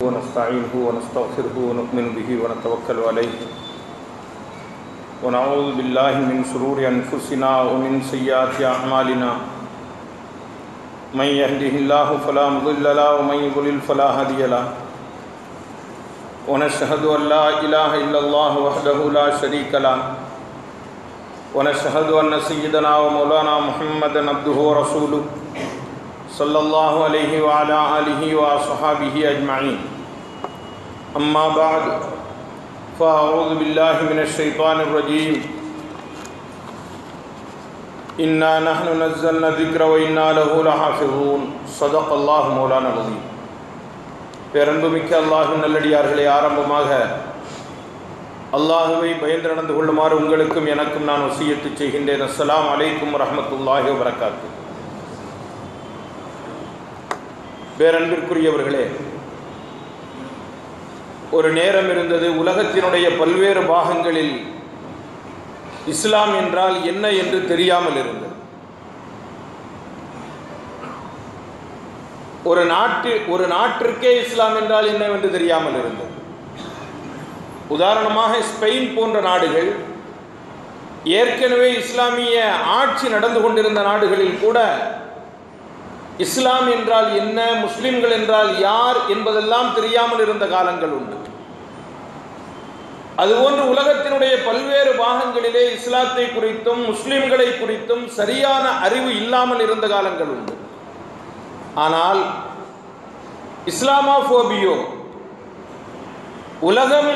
ونستعينه ونستغفره ونؤمن به ونتوكل عليه ونعوذ بالله من شرور أنفسنا ومن سيئات أعمالنا من يهده الله فلا مضل له ومن يضلل فلا هادي له ونشهد أن لا إله إلا الله وحده لا شريك له ونشهد أن سيدنا ومولانا محمدا عبده ورسوله صلى الله عليه وعلى آله وصحابه أجمعين أما بعد فأعوذ بالله من الشيطان الرجيم إنا نحن نزلنا الذكر وإنا له لحافظون صدق الله مولانا العظيم பேரன்புமிக்க அல்லாஹின் நல்லடியார்களே ஆரம்பமாக அல்லாஹுவை பயந்து நடந்து கொள்ளுமாறு உங்களுக்கும் எனக்கும் நான் வசியத்து செய்கின்றேன் அஸ்ஸலாம் அலைக்கும் வரஹமத்துல்லாஹி வபரகாத்து பேரன்பிற்குரியவர்களே ஒரு நேரம் இருந்தது உலகத்தினுடைய பல்வேறு பாகங்களில் இஸ்லாம் என்றால் என்ன என்று தெரியாமல் இருந்தது ஒரு நாட்டு ஒரு நாட்டிற்கே இஸ்லாம் என்றால் என்னவென்று தெரியாமல் இருந்தது உதாரணமாக ஸ்பெயின் போன்ற நாடுகள் ஏற்கனவே இஸ்லாமிய ஆட்சி நடந்து கொண்டிருந்த நாடுகளில் கூட இஸ்லாம் என்றால் என்ன முஸ்லிம்கள் என்றால் யார் என்பதெல்லாம் தெரியாமல் இருந்த காலங்கள் உண்டு அதுபோன்று உலகத்தினுடைய பல்வேறு பாகங்களிலே இஸ்லாத்தை குறித்தும் முஸ்லிம்களை குறித்தும் சரியான அறிவு இல்லாமல் இருந்த காலங்கள் உண்டு ஆனால் இஸ்லாமாஃபோபியோ உலகம்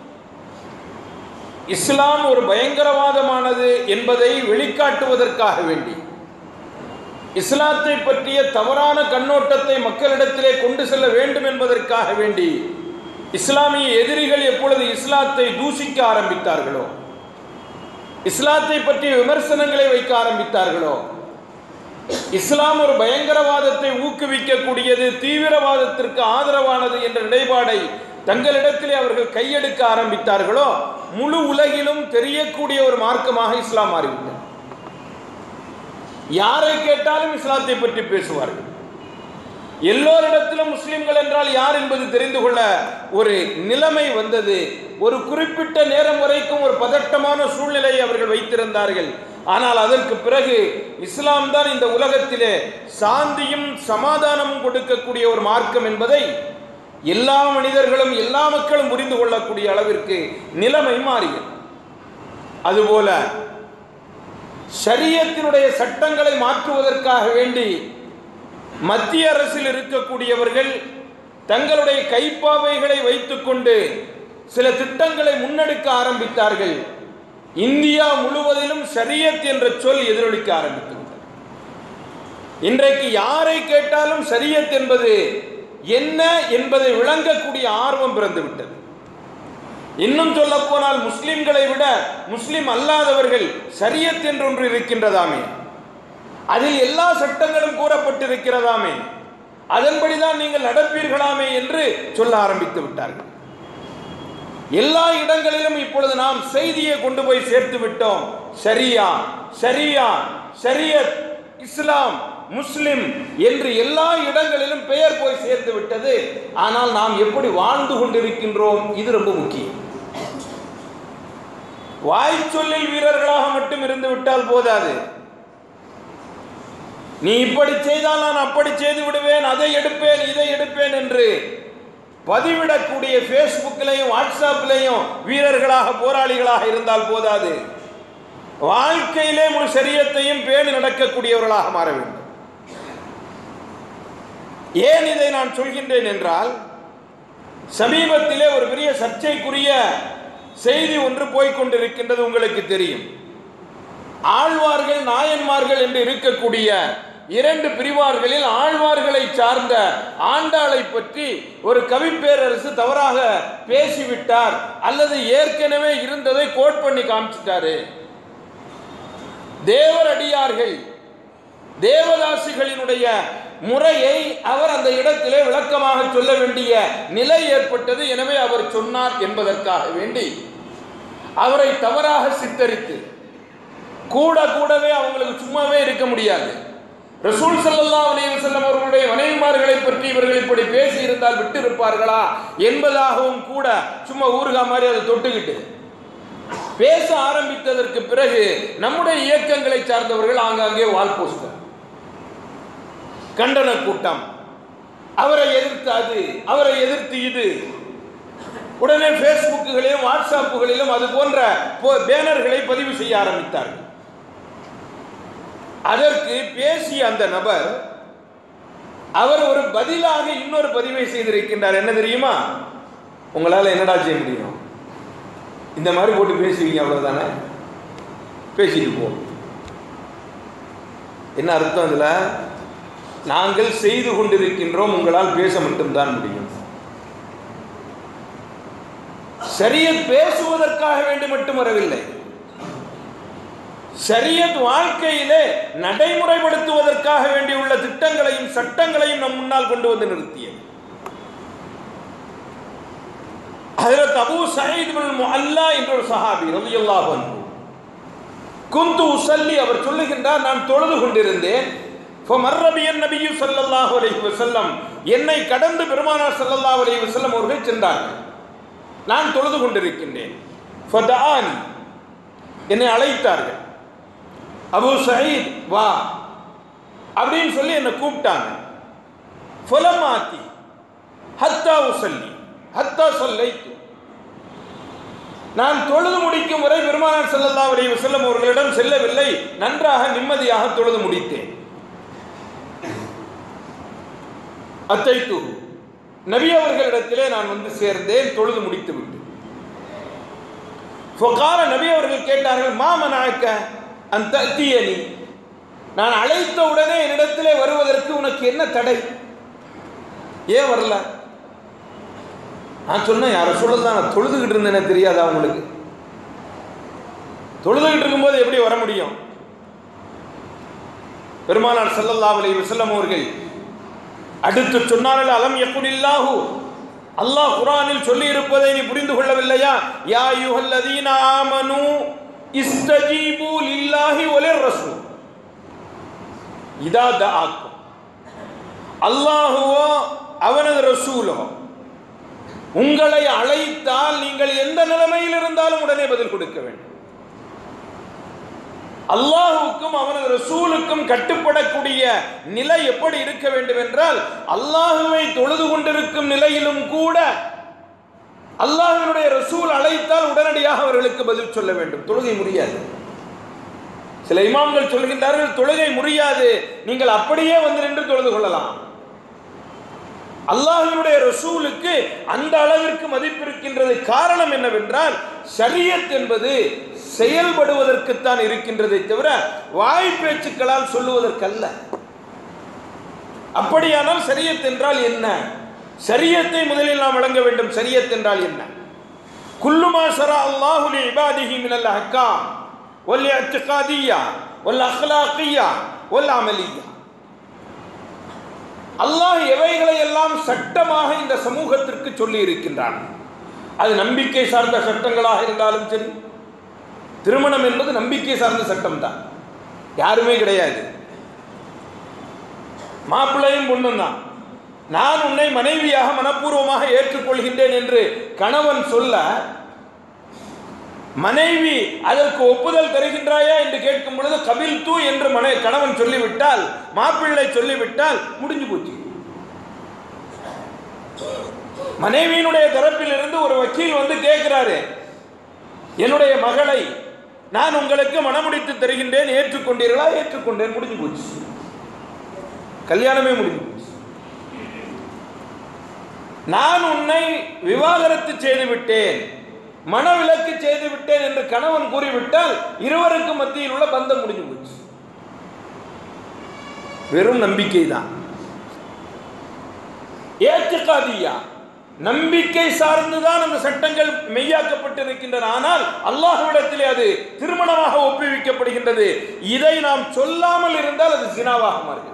இஸ்லாம் ஒரு பயங்கரவாதமானது என்பதை வெளிக்காட்டுவதற்காக வேண்டி இஸ்லாத்தை பற்றிய தவறான கண்ணோட்டத்தை மக்களிடத்திலே கொண்டு செல்ல வேண்டும் என்பதற்காக வேண்டி இஸ்லாமிய எதிரிகள் எப்பொழுது இஸ்லாத்தை தூஷிக்க ஆரம்பித்தார்களோ இஸ்லாத்தை பற்றிய விமர்சனங்களை வைக்க ஆரம்பித்தார்களோ இஸ்லாம் ஒரு பயங்கரவாதத்தை ஊக்குவிக்கக்கூடியது தீவிரவாதத்திற்கு ஆதரவானது என்ற நிலைப்பாடை தங்களிடத்திலே அவர்கள் கையெடுக்க ஆரம்பித்தார்களோ முழு உலகிலும் தெரியக்கூடிய ஒரு மார்க்கமாக இஸ்லாம் மாறிவிட்டது யாரை கேட்டாலும் இஸ்லாத்தை பற்றி பேசுவார்கள் எல்லோரிடத்திலும் முஸ்லிம்கள் என்றால் யார் என்பது தெரிந்து கொள்ள ஒரு நிலைமை வந்தது ஒரு குறிப்பிட்ட நேரம் வரைக்கும் ஒரு பதட்டமான சூழ்நிலையை அவர்கள் வைத்திருந்தார்கள் ஆனால் அதற்கு பிறகு இஸ்லாம் தான் இந்த உலகத்திலே சாந்தியும் சமாதானமும் கொடுக்கக்கூடிய ஒரு மார்க்கம் என்பதை எல்லா மனிதர்களும் எல்லா மக்களும் புரிந்து கொள்ளக்கூடிய அளவிற்கு நிலைமை மாறியது அதுபோல ஷரியத்தினுடைய சட்டங்களை மாற்றுவதற்காக வேண்டி மத்திய அரசில் இருக்கக்கூடியவர்கள் தங்களுடைய கைப்பாவைகளை வைத்துக்கொண்டு சில திட்டங்களை முன்னெடுக்க ஆரம்பித்தார்கள் இந்தியா முழுவதிலும் ஷரியத் என்ற சொல் எதிரொலிக்க ஆரம்பித்து இன்றைக்கு யாரை கேட்டாலும் ஷரியத் என்பது என்ன என்பதை விளங்கக்கூடிய ஆர்வம் பிறந்துவிட்டது இன்னும் சொல்ல போனால் முஸ்லிம்களை விட முஸ்லிம் அல்லாதவர்கள் சரியத் என்றொன்று இருக்கின்றதாமே அதில் எல்லா சட்டங்களும் கூறப்பட்டிருக்கிறதாமே அதன்படிதான் நீங்கள் நடப்பீர்களாமே என்று சொல்ல ஆரம்பித்து விட்டார்கள் எல்லா இடங்களிலும் இப்பொழுது நாம் செய்தியை கொண்டு போய் சேர்த்து விட்டோம் ஷரியா ஷரியா ஷரியத் இஸ்லாம் முஸ்லிம் என்று எல்லா இடங்களிலும் பெயர் போய் சேர்த்து விட்டது ஆனால் நாம் எப்படி வாழ்ந்து கொண்டிருக்கின்றோம் இது ரொம்ப முக்கியம் வாய் சொல்லில் வீரர்களாக மட்டும் இருந்து விட்டால் போதாது நீ இப்படி செய்தால் நான் அப்படி செய்து விடுவேன் அதை எடுப்பேன் இதை எடுப்பேன் என்று பதிவிடக்கூடிய ஃபேஸ்புக்கிலையும் வாட்ஸ்அப்லையும் வீரர்களாக போராளிகளாக இருந்தால் போதாது வாழ்க்கையிலே முழு சரியத்தையும் பேணி நடக்கக்கூடியவர்களாக மாற வேண்டும் ஏன் இதை நான் சொல்கின்றேன் என்றால் சமீபத்திலே ஒரு பெரிய சர்ச்சைக்குரிய செய்தி ஒன்று போய்கொண்டிருக்கின்றது உங்களுக்கு தெரியும் ஆழ்வார்கள் நாயன்மார்கள் என்று இருக்கக்கூடிய இரண்டு பிரிவார்களில் ஆழ்வார்களை சார்ந்த ஆண்டாளை பற்றி ஒரு கவிப்பேரரசு தவறாக பேசிவிட்டார் அல்லது ஏற்கனவே இருந்ததை கோட் பண்ணி காமிச்சிட்டாரு தேவரடியார்கள் தேவதாசிகளினுடைய முறையை அவர் அந்த இடத்திலே விளக்கமாக சொல்ல வேண்டிய நிலை ஏற்பட்டது எனவே அவர் சொன்னார் என்பதற்காக வேண்டி அவரை தவறாக சித்தரித்து கூட கூடவே அவங்களுக்கு சும்மாவே இருக்க முடியாது ரசூல் ஸல்லல்லாஹு அலைஹி வஸல்லம் அவர்களுடைய மனைவிமார்களை பற்றி இவர்கள் இப்படி பேசி இருந்தால் விட்டு இருப்பார்களா என்பதாகவும் கூட சும்மா ஊருகா மாதிரி அதை தொட்டுக்கிட்டு பேச ஆரம்பித்ததற்கு பிறகு நம்முடைய இயக்கங்களை சார்ந்தவர்கள் ஆங்காங்கே வால் போஸ்டர் கண்டன கூட்டம் அவரை எதிர்த்து அது அவரை எதிர்த்து இது உடனே பேஸ்புக்குகளிலும் வாட்ஸ்அப்புகளிலும் அது போன்ற போ- பேனர்களை பதிவு செய்ய ஆரம்பித்தார்கள் அதற்கு பேசிய அந்த நபர் அவர் ஒரு பதிலாக இன்னொரு பதிவை செய்திருக்கின்றார் என்ன தெரியுமா உங்களால என்னடா செய்ய முடியும் இந்த மாதிரி போட்டு பேசுவீங்க அவ்வளவுதானே பேசிட்டு போ என்ன அர்த்தம் இதுல நாங்கள் செய்து கொண்டிருக்கின்றோம் உங்களால் பேச மட்டும்தான் முடியும் சரியத் பேசுவதற்காக வேண்டி மட்டும் வரவில்லை ஷரியத் வாழ்க்கையிலே நடைமுறைப்படுத்துவதற்காக வேண்டியுள்ள திட்டங்களையும் சட்டங்களையும் நம் முன்னால் கொண்டு வந்து நிறுத்தியது ஹஜரத் அபூ சயீத் பின் முஅல்லா என்ற ஒரு சஹாபி ரலியல்லாஹு அன்ஹு குந்து உசல்லி அவர் சொல்லுகின்றார் நான் தொழுது கொண்டிருந்தேன் فمر بي النبي صلى الله عليه وسلم என்னை கடந்து பெருமானார் ஸல்லல்லாஹு அலைஹி வஸல்லம் அவர்கள் சென்றார்கள் நான் தொழுது கொண்டிருக்கின்றேன் ஃபதஆனி என்னை அழைத்தார்கள் அபூ சயீத் வா அப்படின்னு சொல்லி என்னை கூப்பிட்டாங்க ஃபலமாத்தி ஹத்தா உசல்லி ஹத்தா சொல்லைத்து நான் தொழுது முடிக்கும் வரை பெருமானார் ஸல்லல்லாஹு அலைஹி வஸல்லம் அவர்களிடம் செல்லவில்லை நன்றாக நிம்மதியாக தொழுது முடித்தேன் அத்தைத்து நபி அவர்களிடத்திலே நான் வந்து சேர்ந்தேன் தொழுது முடித்து விட்டு ஃபகால நபி அவர்கள் கேட்டார்கள் மாமனாக்க அந்த தீயனி நான் அழைத்த உடனே என்னிடத்திலே வருவதற்கு உனக்கு என்ன தடை ஏன் வரல நான் சொன்னேன் யாரை சொல்றது நான் தொழுதுகிட்டு இருந்தேனே தெரியாதா உங்களுக்கு தொழுதுகிட்டு இருக்கும்போது எப்படி வர முடியும் பெருமானார் ஸல்லல்லாஹு அலைஹி வஸல்லம் அவர்கள் அடுத்து சொன்னார்கள் அலம் யக்குனில்லாஹு அல்லாஹ் குர்ஆனில் சொல்லி இருப்பதை நீ புரிந்து கொள்ளவில்லையா யா அய்யுஹல்லதீன ஆமனு இஸ்தஜீபு லில்லாஹி வலிர் ரசூல் இதா தஆக்கும் அல்லாஹுவோ அவனது ரசூலோ உங்களை அழைத்தால் நீங்கள் எந்த நிலைமையில் இருந்தாலும் உடனே பதில் கொடுக்க வேண்டும் அல்லாஹுக்கும் அவனது ரசூலுக்கும் கட்டுப்படக்கூடிய நிலை எப்படி இருக்க வேண்டும் என்றால் அல்லாஹுவை தொழுது கொண்டிருக்கும் நிலையிலும் கூட அல்லாஹ்வினுடைய ரசூல் அழைத்தால் உடனடியாக அவர்களுக்கு பதில் சொல்ல வேண்டும் தொழுகை முடியாது சில இமாம்கள் சொல்கின்றார்கள் தொழுகை முடியாது நீங்கள் அப்படியே வந்து நின்று தொழுது கொள்ளலாம் அல்லாஹ்வினுடைய ரசூலுக்கு அந்த அளவிற்கு மதிப்பு இருக்கின்றது காரணம் என்னவென்றால் ஷரியத் என்பது செயல்படுவதற்குத்தான் இருக்கின்றதை தவிர வாய் பேச்சுக்களால் சொல்லுவதற்கல்ல அப்படியானால் ஷரியத் என்றால் என்ன ஷரியத்தை முதலில் நாம் வழங்க வேண்டும் ஷரியத் என்றால் என்ன குல்லுமா ஷரா அல்லாஹு லி இபாதிஹி மினல் அஹ்காம் வல் இஅ்திகாதிய்யா வல் அக்லாகிய்யா வல் அமலிய்யா அல்லாஹ் எவைகளை எல்லாம் சட்டமாக இந்த சமூகத்திற்கு சொல்லி இருக்கின்றான் அது நம்பிக்கை சார்ந்த சட்டங்களாக இருந்தாலும் சரி திருமணம் என்பது நம்பிக்கை சார்ந்த சட்டம் தான் யாருமே கிடையாது மாப்பிள்ளையும் பொண்ணும் தான் நான் உன்னை மனைவியாக மனப்பூர்வமாக ஏற்றுக்கொள்கின்றேன் என்று கணவன் சொல்ல மனைவி அதற்கு ஒப்புதல் தருகின்றாயா என்று கேட்கும் பொழுது கபில் தூ என்று மனை கணவன் சொல்லிவிட்டால் மாப்பிள்ளை சொல்லிவிட்டால் முடிஞ்சு போச்சு மனைவியினுடைய தரப்பில் இருந்து ஒரு வக்கீல் வந்து கேட்கிறாரு என்னுடைய மகளை நான் உங்களுக்கு மனமுடித்து தருகின்றேன் ஏற்றுக்கொண்டீர்களா ஏற்றுக்கொண்டேன் முடிஞ்சு போச்சு கல்யாணமே முடிஞ்சு போச்சு நான் உன்னை விவாகரத்து செய்து விட்டேன் மனவிலக்கு செய்து விட்டேன் என்று கணவன் கூறிவிட்டால் இருவருக்கு மத்தியில் உள்ள பந்தம் முடிஞ்சு போச்சு வெறும் நம்பிக்கை தான் ஏற்றுக்காதியா நம்பிக்கை சார்ந்துதான் அந்த சட்டங்கள் மெய்யாக்கப்பட்டிருக்கின்றன ஆனால் அல்லாஹ்விடத்திலே அது திருமணமாக ஒப்புவிக்கப்படுகின்றது இதை நாம் சொல்லாமல் இருந்தால் அது சினாவாக மாறுகிறது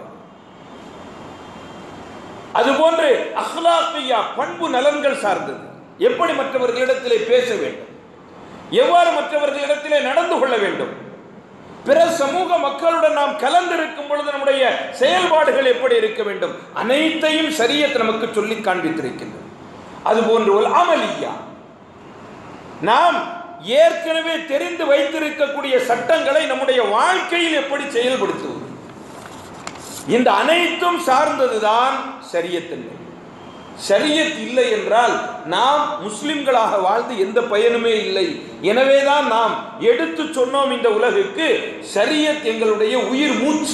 அதுபோன்று அஹ்லாக்கியா பண்பு நலன்கள் சார்ந்தது எப்படி மற்றவர்களிடத்திலே பேச வேண்டும் எவ்வாறு மற்றவர்களிடத்திலே நடந்து கொள்ள வேண்டும் பிற சமூக மக்களுடன் நாம் கலந்திருக்கும் பொழுது நம்முடைய செயல்பாடுகள் எப்படி இருக்க வேண்டும் அனைத்தையும் சரியத் நமக்கு சொல்லி காண்பித்திருக்கின்றது அதுபோன்று ஒரு அமலியா நாம் ஏற்கனவே தெரிந்து வைத்திருக்கக்கூடிய சட்டங்களை நம்முடைய வாழ்க்கையில் எப்படி செயல்படுத்துவது இந்த அனைத்தும் சார்ந்ததுதான் சரியத்தில்லை ஷரியத் இல்லை என்றால் நாம் முஸ்லிம்களாக வாழ்ந்து எந்த பயனுமே இல்லை எனவேதான் நாம் எடுத்து சொன்னோம் இந்த உலகுக்கு ஷரியத் எங்களுடைய உயிர் மூச்சு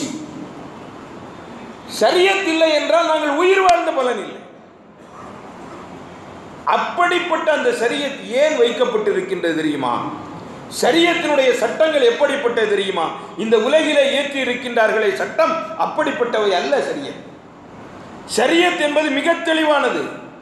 ஷரியத் இல்லை என்றால் நாங்கள் உயிர் வாழ்ந்த பலன் இல்லை அப்படிப்பட்ட அந்த சரியத் ஏன் வைக்கப்பட்டிருக்கின்றது தெரியுமா சரியத்தினுடைய சட்டங்கள் எப்படிப்பட்டது தெரியுமா இந்த உலகிலே ஏற்றி இருக்கின்றார்களே சட்டம் அப்படிப்பட்டவை அல்ல சரியத் ஷரியத் என்பது மிக தெளிவானது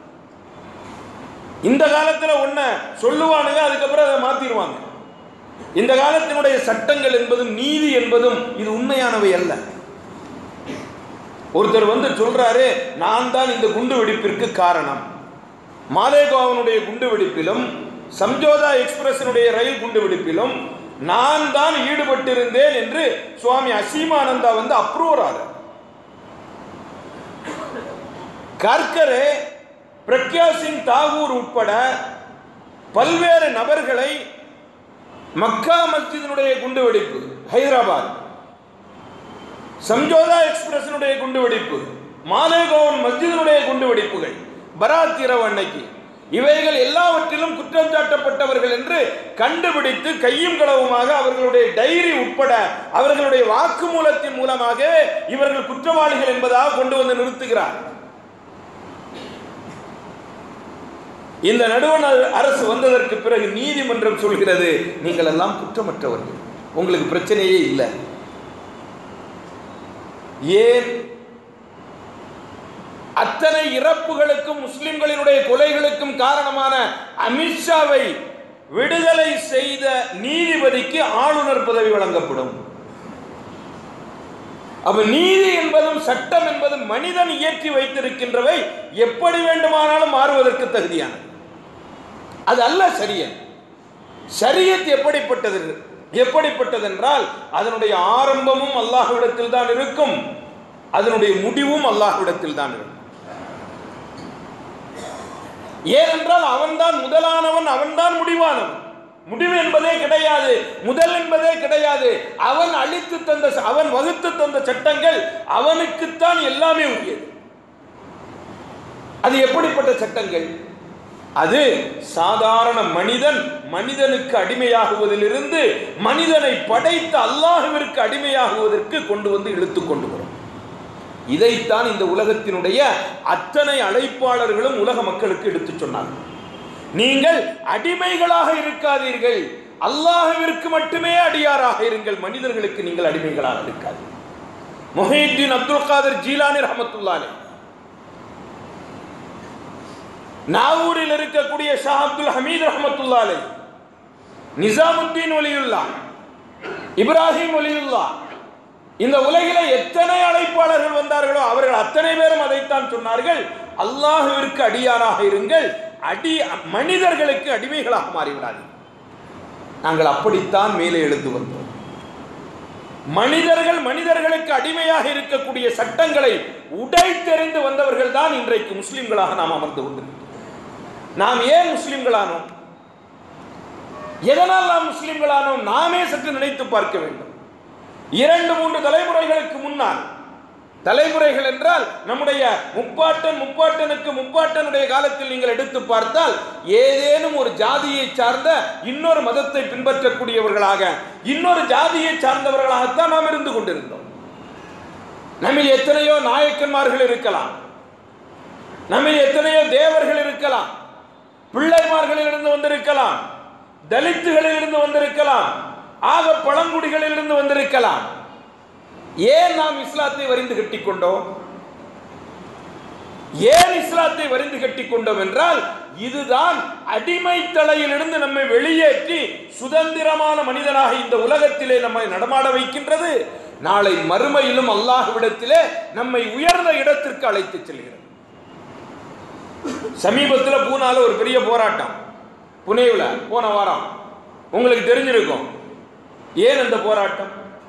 இந்த காலத்தில் ஒன்ன சொல்லுவானுங்க அதுக்கப்புறம் அதை மாத்திடுவாங்க இந்த காலத்தினுடைய சட்டங்கள் என்பதும் நீதி என்பதும் இது உண்மையானவை அல்ல ஒருத்தர் வந்து சொல்றாரு நான் தான் இந்த குண்டு வெடிப்பிற்கு காரணம் மாலேகாவனுடைய குண்டு வெடிப்பிலும் சம்ஜோதா எக்ஸ்பிரஸினுடைய ரயில் குண்டு வெடிப்பிலும் நான் தான் ஈடுபட்டிருந்தேன் என்று சுவாமி அசீமானந்தா வந்து அப்ரூவர் ஆகிறார் கர்கரே பிரக்யா சிங் தாகூர் உட்பட பல்வேறு நபர்களை மக்கா மஸ்ஜிதினுடைய குண்டுவெடிப்பு ஹைதராபாத் சம்ஜோதா எக்ஸ்பிரஸினுடைய குண்டுவெடிப்பு மாலேகோவன் மஸ்ஜிதினுடைய குண்டுவெடிப்புகள் பராத் இரவு அன்னைக்கு இவைகள் எல்லாவற்றிலும் குற்றம் சாட்டப்பட்டவர்கள் என்று கண்டுபிடித்து கையும் களவுமாக அவர்களுடைய டைரி உட்பட அவர்களுடைய வாக்குமூலத்தின் மூலமாக இவர்கள் குற்றவாளிகள் என்பதாக கொண்டு வந்து நிறுத்துகிறார் இந்த நடுவண் அரசு வந்ததற்கு பிறகு நீதிமன்றம் சொல்கிறது நீங்கள் எல்லாம் குற்றமற்றவர்கள் உங்களுக்கு பிரச்சனையே இல்லை ஏன் அத்தனை இறப்புகளுக்கும் முஸ்லிம்களினுடைய கொலைகளுக்கும் காரணமான அமித்ஷாவை விடுதலை செய்த நீதிபதிக்கு ஆளுநர் பதவி வழங்கப்படும் அப்ப நீதி என்பதும் சட்டம் என்பதும் மனிதன் இயற்றி வைத்திருக்கின்றவை எப்படி வேண்டுமானாலும் மாறுவதற்கு தகுதியானது அது அல்ல சரியன் சரியத் எப்படிப்பட்டது எப்படிப்பட்டது என்றால் அதனுடைய ஆரம்பமும் அல்லாஹ்விடத்தில் தான் இருக்கும் அதனுடைய முடிவும் அல்லாஹ்விடத்தில் தான் இருக்கும் ஏனென்றால் அவன்தான் முதலானவன் அவன்தான் முடிவானவன் முடிவு என்பதே கிடையாது முதல் என்பதே கிடையாது அவன் அளித்து தந்த அவன் வகுத்து தந்த சட்டங்கள் அவனுக்குத்தான் எல்லாமே உரியது அது எப்படிப்பட்ட சட்டங்கள் அது சாதாரண மனிதன் மனிதனுக்கு அடிமையாகுவதிலிருந்து மனிதனை படைத்த அல்லாஹுவிற்கு அடிமையாகுவதற்கு கொண்டு வந்து இழுத்து கொண்டு வரும் இதைத்தான் இந்த உலகத்தினுடைய அத்தனை அழைப்பாளர்களும் உலக மக்களுக்கு எடுத்து சொன்னார்கள் நீங்கள் அடிமைகளாக இருக்காதீர்கள் அல்லாஹுவிற்கு மட்டுமே அடியாராக இருங்கள் மனிதர்களுக்கு நீங்கள் அடிமைகளாக இருக்காது மொஹீத்தீன் அப்துல் காதர் ஜீலானி ரஹமத்துல்லாலே நாகூரில் இருக்கக்கூடிய ஷா அப்துல் ஹமீத் ரஹமத்துல்லாலே நிசாமுத்தீன் ஒலியுல்லா இப்ராஹிம் ஒலியுல்லா இந்த உலகில எத்தனை அழைப்பாளர்கள் வந்தார்களோ அவர்கள் அத்தனை பேரும் அதைத்தான் சொன்னார்கள் அல்லாஹுவிற்கு அடியாராக இருங்கள் அடி மனிதர்களுக்கு அடிமைகளாக மாறிவிடாது நாங்கள் அப்படித்தான் மேலே எழுந்து வந்தோம் மனிதர்கள் மனிதர்களுக்கு அடிமையாக இருக்கக்கூடிய சட்டங்களை உடைத்தெறிந்து வந்தவர்கள் தான் இன்றைக்கு முஸ்லிம்களாக நாம் அமர்ந்து கொண்டிருக்கிறோம் நாம் ஏன் முஸ்லிம்களானோம் எதனால் நாம் முஸ்லிம்களானோம் நாமே சற்று நினைத்து பார்க்க வேண்டும் இரண்டு மூன்று தலைமுறைகளுக்கு முன்னால் தலைமுறைகள் என்றால் நம்முடைய முப்பாட்டன் முப்பாட்டனுக்கு முப்பாட்டனுடைய காலத்தில் நீங்கள் எடுத்து பார்த்தால் ஏதேனும் ஒரு ஜாதியை சார்ந்த இன்னொரு மதத்தை பின்பற்றக்கூடியவர்களாக இன்னொரு ஜாதியை சார்ந்தவர்களாகத்தான் நாம் இருந்து கொண்டிருந்தோம் நம்மில் எத்தனையோ நாயக்கன்மார்கள் இருக்கலாம் நம்மில் எத்தனையோ தேவர்கள் இருக்கலாம் பிள்ளைமார்களில் இருந்து வந்திருக்கலாம் தலித்துகளில் இருந்து வந்திருக்கலாம் ஆக பழங்குடிகளில் இருந்து வந்திருக்கலாம் ஏன் நாம் இஸ்லாத்தை வரிந்து கட்டிக்கொண்டோம் ஏன் இஸ்லாத்தை வரிந்து கட்டிக்கொண்டோம் என்றால் இதுதான் அடிமை தலையிலிருந்து நம்மை வெளியேற்றி சுதந்திரமான மனிதனாக இந்த உலகத்திலே நம்மை நடமாட வைக்கின்றது நாளை மறுமையிலும் அல்லாஹ்விடத்திலே நம்மை உயர்ந்த இடத்திற்கு அழைத்து செல்கிறது சமீபத்தில் பூனால ஒரு பெரிய போராட்டம் புனேவில் போன வாரம் உங்களுக்கு தெரிஞ்சிருக்கும் ஏன் அந்த போராட்டம்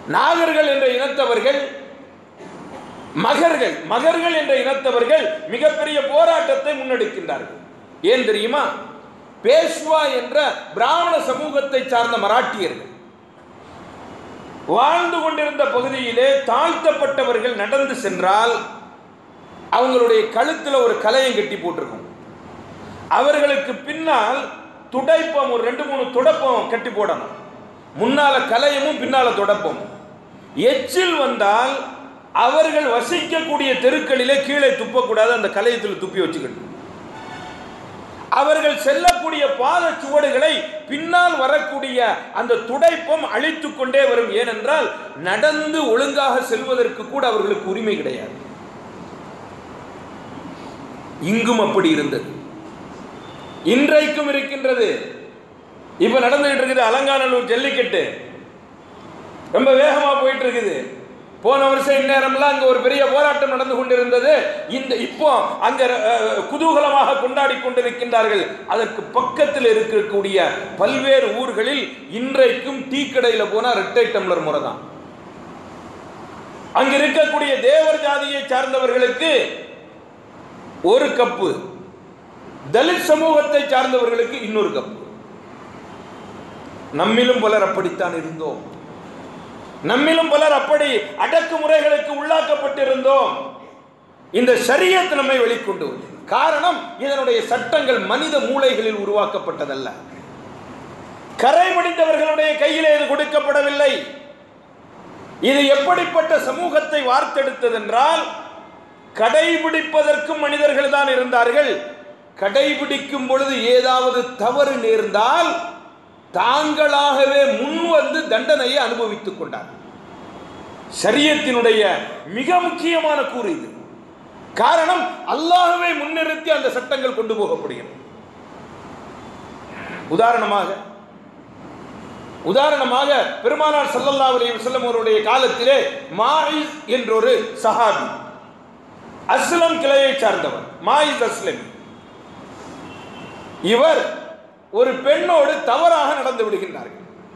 நாகர்கள் என்ற இனத்தவர்கள் மகர்கள் மகர்கள் என்ற இனத்தவர்கள் மிகப்பெரிய போராட்டத்தை முன்னெடுக்கின்றார்கள் ஏன் தெரியுமா பேஷ்வா என்ற பிராமண சமூகத்தை சார்ந்த மராட்டியர்கள் வாழ்ந்து கொண்டிருந்த பகுதியிலே தாழ்த்தப்பட்டவர்கள் நடந்து சென்றால் அவங்களுடைய கழுத்தில் ஒரு கலையை கட்டி போட்டிருக்கும் அவர்களுக்கு பின்னால் துடைப்பம் ஒரு ரெண்டு மூணு துடப்பம் கட்டி போடணும் முன்னால கலையமும் பின்னால துடப்பம் எச்சில் வந்தால் அவர்கள் வசிக்கக்கூடிய தெருக்களிலே கீழே துப்பக்கூடாது அந்த கலையத்தில் துப்பி வச்சுக்கணும் அவர்கள் செல்லக்கூடிய பாத சுவடுகளை பின்னால் வரக்கூடிய அந்த துடைப்பம் அழித்துக் கொண்டே வரும் ஏனென்றால் நடந்து ஒழுங்காக செல்வதற்கு கூட அவர்களுக்கு உரிமை கிடையாது இங்கும் அப்படி இருந்தது இன்றைக்கும் இருக்கின்றது இப்ப நடந்துகிட்டு இருக்குது அலங்காநல்லூர் ஜல்லிக்கட்டு ரொம்ப வேகமா போயிட்டு இருக்குது போன வருஷம் இந்நேரம்லாம் அங்க ஒரு பெரிய போராட்டம் நடந்து கொண்டிருந்தது இந்த இப்போ அங்க அஹ், குதூகலமாக கொண்டாடி கொண்டிருக்கின்றார்கள் அதற்கு பக்கத்தில் இருக்கக்கூடிய பல்வேறு ஊர்களில் இன்றைக்கும் டீ கடையில போனா ரெட்டை டம்ளர் முறை தான் அங்க இருக்கக்கூடிய தேவர் ஜாதியை சார்ந்தவர்களுக்கு ஒரு கப்பு தலித் சமூகத்தை சார்ந்தவர்களுக்கு இன்னொரு கப்பு நம்மிலும் பலர் அப்படித்தான் இருந்தோம் நம்மிலும் பலர் அப்படி அடக்குமுறைகளுக்கு உள்ளாக்கப்பட்டிருந்தோம் இந்த ஷரியத் நம்மை வெளிக்கொண்டு வந்தது. காரணம் இதனுடைய சட்டங்கள் மனித மூளைகளில் உருவாக்கப்பட்டதல்ல கரை முடிந்தவர்களுடைய கையிலே இது கொடுக்கப்படவில்லை இது எப்படிப்பட்ட சமூகத்தை வார்த்தெடுத்ததென்றால் கடைபிடிப்பதற்கும் மனிதர்கள் தான் இருந்தார்கள் கடைபிடிக்கும் பொழுது ஏதாவது தவறு நேர்ந்தால் தாங்களாகவே முன் வந்து தண்டனையை அனுபவித்துக் கொண்டார் சரியத்தினுடைய மிக முக்கியமான கூறு இது காரணம் அல்லாஹ்வை முன்னிறுத்தி அந்த சட்டங்கள் கொண்டு போகப்படுகிறது உதாரணமாக உதாரணமாக பெருமானார் ஸல்லல்லாஹு அலைஹி வஸல்லம் அவருடைய காலத்திலே மாயிஸ் என்றொரு சஹாபி அஸ்லம் கிளையை சார்ந்தவர் மாயிஸ் அஸ்லமி இவர் ஒரு பெண்ணோடு தவறாக நடந்து விடுகின்றார்கள்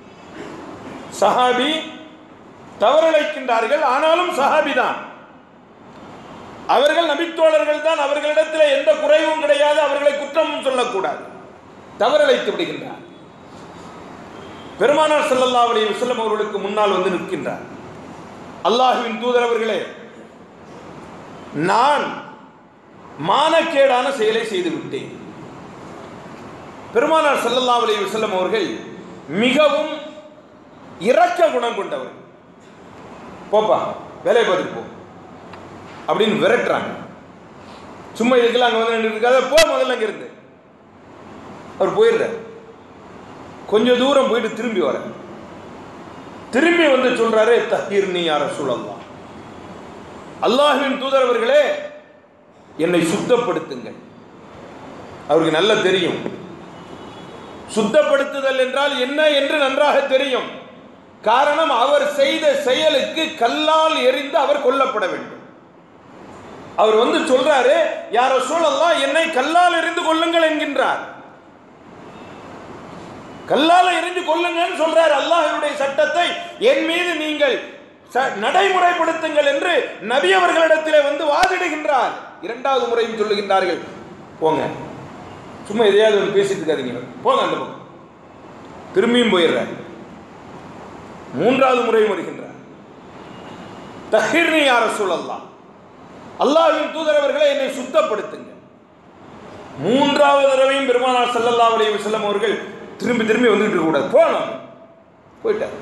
சஹாபி தவறிழைக்கின்றார்கள் ஆனாலும் சஹாபி தான் அவர்கள் நபித்தோழர்கள் தான் அவர்களிடத்தில் எந்த குறைவும் கிடையாது அவர்களை குற்றமும் சொல்லக்கூடாது தவறிழைத்து விடுகின்றார் பெருமானார் ஸல்லல்லாஹு அலைஹி வஸல்லம் அவர்களுக்கு முன்னால் வந்து நிற்கின்றார் அல்லாஹ்வின் தூதர் அவர்களே நான் மானக்கேடான செயலை செய்து விட்டேன் பெருமானார் ஸல்லல்லாஹு அலைஹி வஸல்லம் அவர்கள் மிகவும் இரக்க குணம் கொண்டவர் போப்பா வேலையை பார்த்துட்டு போ அப்படின்னு விரட்டுறாங்க சும்மா இதுக்கெல்லாம் அங்கே வந்து நின்று இருக்காத போ முதல்ல அங்க இருந்து அவர் போயிடுறார் கொஞ்சம் தூரம் போயிட்டு திரும்பி வர திரும்பி வந்து சொல்றாரு தஹீர் நீ யார சூழல்லாம் அல்லாஹ்வின் தூதர் அவர்களே என்னை சுத்தப்படுத்துங்கள் அவருக்கு நல்லா தெரியும் சுத்தப்படுத்துதல் என்றால் என்ன என்று நன்றாக தெரியும் காரணம் அவர் செய்த செயலுக்கு கல்லால் எறிந்து அவர் கொல்லப்பட வேண்டும் அவர் வந்து சொல்றாரு யார சூழல்லாம் என்னை கல்லால் எறிந்து கொள்ளுங்கள் என்கின்றார் கல்லால எரிஞ்சு கொல்லுங்கன்னு சொல்றார் அல்லாஹ்வுடைய சட்டத்தை என் மீது நீங்கள் ச- நடைமுறைப்படுத்துங்கள் என்று நபி அவர்களிடத்திலே வந்து வாதிடுகின்றார் இரண்டாவது முறையும் சொல்லுகின்றார்கள் போங்க சும்மா எதையாவது ஒன்று பேசிட்டு இருக்காதீங்க போங்க அந்த பக்கம் திரும்பியும் போயிடுறார் மூன்றாவது முறையும் வருகின்றார் தஹிர்னி யார சூழல்லாம் அல்லாஹ்வின் தூதர் அவர்களை என்னை சுத்தப்படுத்துங்க மூன்றாவது தடவையும் பெருமானார் ஸல்லல்லாஹு அலைஹி வஸல்லம் அவர்கள் திரும்பி திரும்பி வந்துட்டு இருக்க கூடாது போனோம் போயிட்டார்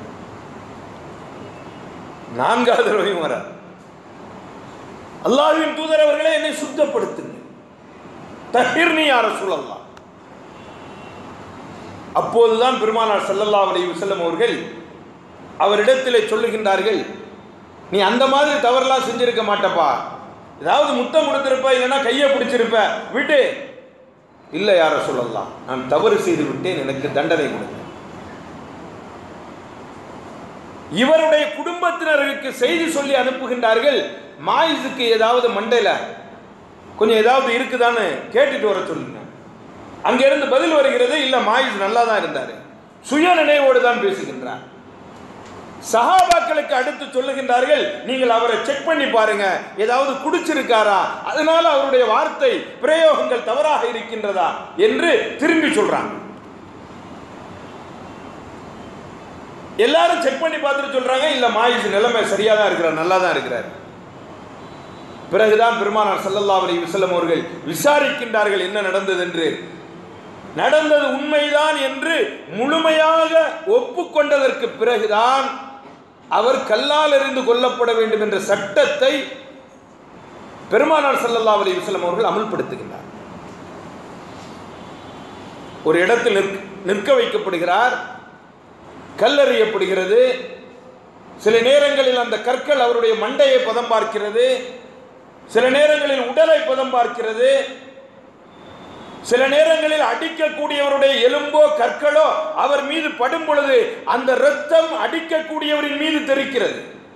நான்காவது தடவையும் வர அல்லாஹ்வின் தூதர் அவர்களே என்னை சுத்தப்படுத்துங்க தஹிர்னி யார சூழல்லாம் அப்போதுதான் பெருமானார் ஸல்லல்லாஹு அலைஹி வஸல்லம் அவர்கள் அவரிடத்திலே சொல்லுகின்றார்கள் நீ அந்த மாதிரி தவறெல்லாம் செஞ்சிருக்க மாட்டப்பா ஏதாவது முத்தம் கொடுத்திருப்ப இல்லைன்னா கையை பிடிச்சிருப்ப விட்டு இல்லை யார சொல்லலாம் நான் தவறு செய்து விட்டேன் எனக்கு தண்டனை கொடுங்க இவருடைய குடும்பத்தினருக்கு செய்தி சொல்லி அனுப்புகின்றார்கள் மாயிஸுக்கு ஏதாவது மண்டையில கொஞ்சம் ஏதாவது இருக்குதான்னு கேட்டுட்டு வர சொல்லுங்க அங்கிருந்து பதில் வருகிறது இல்ல மாயிஸ் நல்லா தான் இருந்தாரு சுய நினைவோடு தான் பேசுகின்றார் சஹாபாக்களுக்கு அடுத்து சொல்லுகின்றார்கள் நீங்கள் அவரை செக் பண்ணி பாருங்க ஏதாவது குடிச்சிருக்காரா அதனால அவருடைய வார்த்தை பிரயோகங்கள் தவறாக இருக்கின்றதா என்று திரும்பி சொல்றாங்க எல்லாரும் செக் பண்ணி பார்த்துட்டு சொல்றாங்க இல்ல மாயிஸ் நிலைமை சரியா தான் இருக்கிறார் நல்லா தான் இருக்கிறார் பிறகுதான் பெருமானார் ஸல்லல்லாஹு அலைஹி வஸல்லம் அவர்கள் விசாரிக்கின்றார்கள் என்ன நடந்தது என்று நடந்தது உண்மைதான் என்று முழுமையாக ஒப்புக்கொண்டதற்கு பிறகுதான் அவர் கல்லால் எறிந்து கொல்லப்பட வேண்டும் என்ற சட்டத்தை பெருமானார் ஸல்லல்லாஹு அலைஹி வஸல்லம் அவர்கள் அமல்படுத்துகின்றார் ஒரு இடத்தில் நிற்க- நிற்க வைக்கப்படுகிறார் கல்லறியப்படுகிறது சில நேரங்களில் அந்த கற்கள் அவருடைய மண்டையை பதம் பார்க்கிறது சில நேரங்களில் உடலை பதம் பார்க்கிறது சில நேரங்களில் அடிக்கக்கூடியவருடைய எலும்போ கற்களோ அவர் மீது படும் பொழுது அந்த இரத்தம் அடிக்கக்கூடியவரின் மீது தெரிக்கிறது